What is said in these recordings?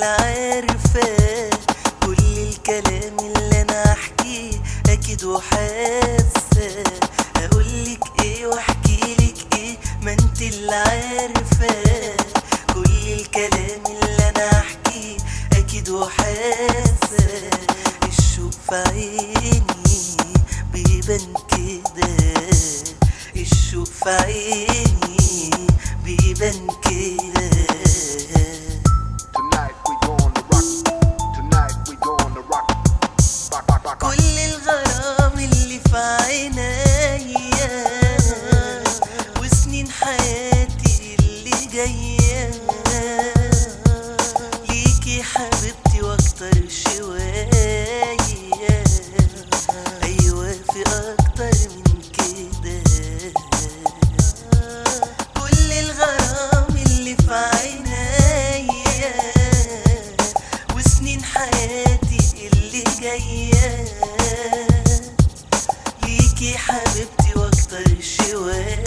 اللي عارفاه كل الكلام اللي انا احكيه اكيد وحاسه اقولك ايه واحكيلك ايه ما انت اللي عارفاه كل الكلام اللي انا احكيه اكيد وحاسه الشوق في عيني بيبان كده الشوق في عيني بيبان كده Tonight we gonna rock. Tonight we gonna rock. Rock, rock, rock, rock. كل الغرام اللي في عينيا وسنين حياتي اللي جاية ليكي حبيبتي واكتر شوية أيوة في أكتر من كده كل الغرام اللي في عينيا وسنين حياتي اللي جاية ليكي حبيبتي واكتر شوية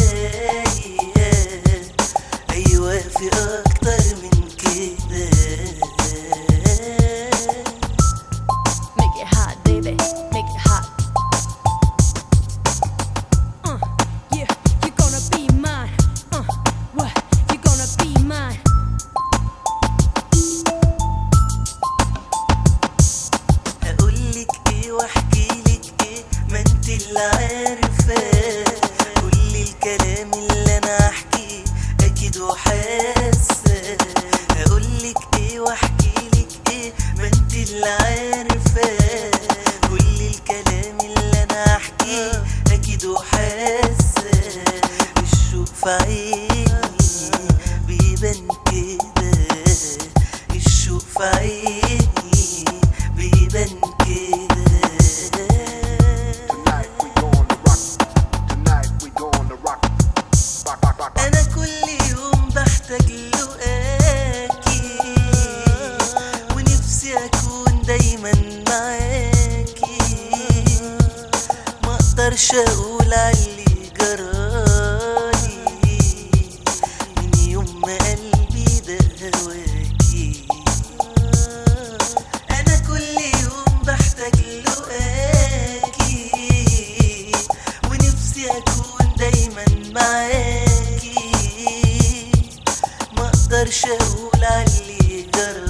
أيوة في أكتر من كده Make it hot, baby. Make it hot. Uh, yeah, you're gonna be mine. Uh, what? You're gonna be mine. اقولك ايه واحكيلك ايه ما انت اللي عارفاه كل الكلام اللي انا احكيه اكيد وحاسه اقولك ايه واحكيلك ايه ما انت اللي عارفاه كل الكلام اللي انا احكيه اكيد وحاسه الشوق في عيني بيبان كده الشوق في عيني بيبان كده Tonight we gonna rock. Tonight we gonna rock. Rock, rock, rock, rock. انا كل يوم بحتاج لقاكي ونفسي اكون دايما معاكي ما اقدرش اقول علي جرالي من يوم ما قلبي ده هواكي انا كل يوم بحتاج لقاكي ونفسي اكون دايما معاكي ما اقدرش اقول علي جرالي